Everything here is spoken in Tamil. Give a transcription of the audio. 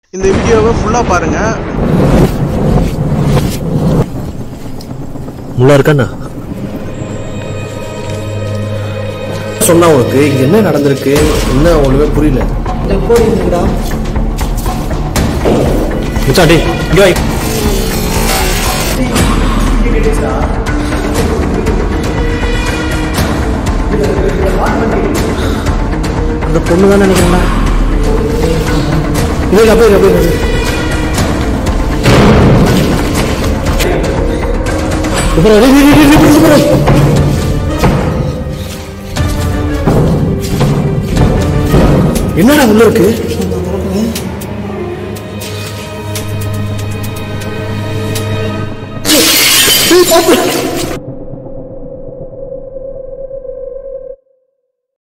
இந்த வீடியோவை ஃபுல்லாக பாருங்கள் முள்ளா இருக்காண்ணா சொன்னா உனக்கு இங்க என்ன நடந்திருக்கு என்ன ஒண்ணுமே புரியல மச்சான், டேய், இங்க வா. அந்த பொண்ணு தான் நினைக்கிறேன் இல்லை அப்படியே அப்படியே அப்புறம் டேய், டேய், டேய், டேய், அப்புறம். என்னடா உள்ள இருக்கு ஏய், பாப்பு.